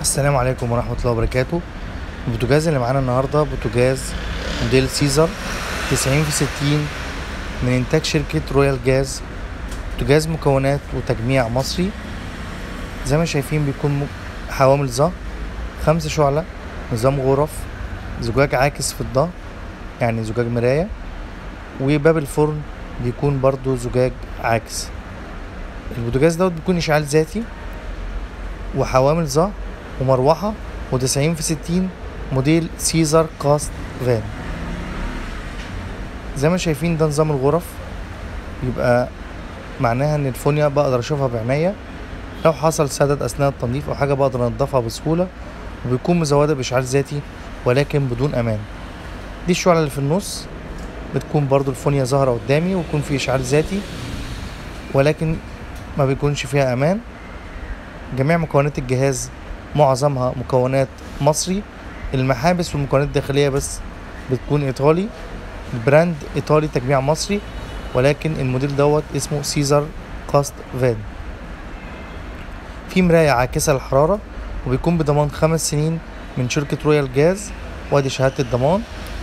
السلام عليكم ورحمة الله وبركاته البوتاجاز اللي معانا النهاردة بوتاجاز موديل سيزر تسعين في ستين من إنتاج شركة رويال جاز بوتاجاز مكونات وتجميع مصري زي ما شايفين بيكون م- حوامل ظهر خمسة شعلة نظام غرف زجاج عاكس في الظهر يعني زجاج مراية وباب الفرن بيكون برضو زجاج عاكس البوتاجاز دوت بيكون إشعال ذاتي وحوامل ظهر ومروحة وتسعين في ستين موديل سيزر كاست فان زي ما شايفين ده نظام الغرف يبقى معناها ان الفونيا بقدر اشوفها بعناية لو حصل سدد اثناء التنظيف او حاجة بقدر انضفها بسهولة وبيكون مزودة باشعال ذاتي ولكن بدون امان دي الشعلة اللي في النص بتكون برضو الفونيا ظاهرة قدامي ويكون في اشعال ذاتي ولكن ما بيكونش فيها امان جميع مكونات الجهاز معظمها مكونات مصري المحابس والمكونات الداخلية بس بتكون إيطالي البراند إيطالي تجميع مصري ولكن الموديل دوت اسمه سيزر كاست فان في مراية عاكسة للحرارة وبيكون بضمان خمس سنين من شركة رويال جاز وادي شهادة الضمان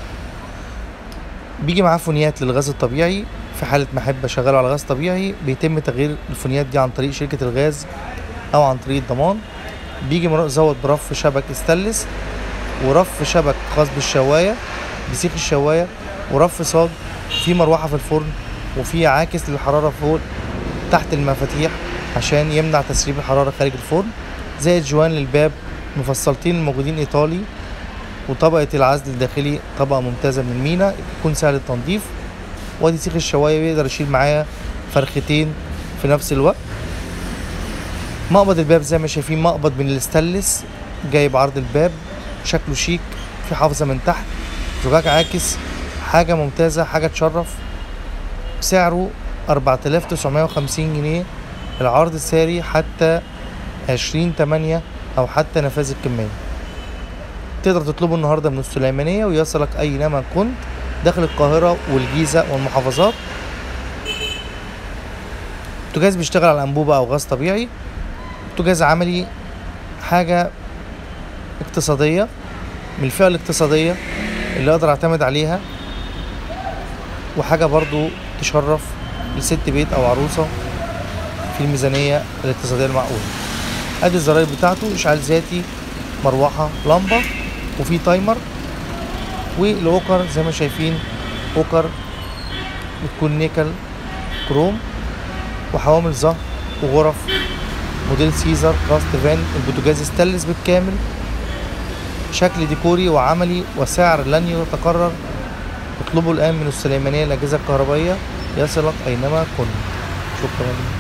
بيجي معاه فونيات للغاز الطبيعي في حالة ما أحب أشغله على غاز طبيعي بيتم تغيير الفونيات دي عن طريق شركة الغاز أو عن طريق الضمان بيجي مزود برف شبك استانلس ورف شبك خاص بالشواية بسيخ الشواية ورف صاج في مروحة في الفرن وفي عاكس للحرارة فوق تحت المفاتيح عشان يمنع تسريب الحرارة خارج الفرن زائد جوان للباب مفصلتين الموجودين ايطالي وطبقة العزل الداخلي طبقة ممتازة من المينا يكون سهل التنظيف وادي سيخ الشواية بيقدر يشيل معايا فرختين في نفس الوقت مقبض الباب زي ما شايفين مقبض من الاستانلس جايب عرض الباب شكله شيك في حافظة من تحت زجاج عاكس حاجة ممتازة حاجة تشرف سعره أربعة آلاف تسعمائة وخمسين جنيه العرض الساري حتى عشرين تمانية أو حتى نفاذ الكمية تقدر تطلبه النهاردة من السليمانية ويصلك أينما كنت داخل القاهرة والجيزة والمحافظات البوتاجاز بيشتغل على أنبوبة أو غاز طبيعي بوتاجاز عملي حاجة اقتصادية من الفئة الاقتصادية اللي أقدر أعتمد عليها وحاجة برضو تشرف لست بيت أو عروسة في الميزانية الاقتصادية المعقولة أدي الزراير بتاعته إشعال ذاتي مروحة لمبة وفي تايمر والأوكر زي ما شايفين أوكر بتكون نيكل كروم وحوامل ظهر وغرف موديل سيزر كاست فان البوتاجاز استانلس بالكامل شكل ديكوري وعملي وسعر لن يتكرر اطلبوا الآن من السليمانية الأجهزة الكهربائية يصلك أينما كنت شكرا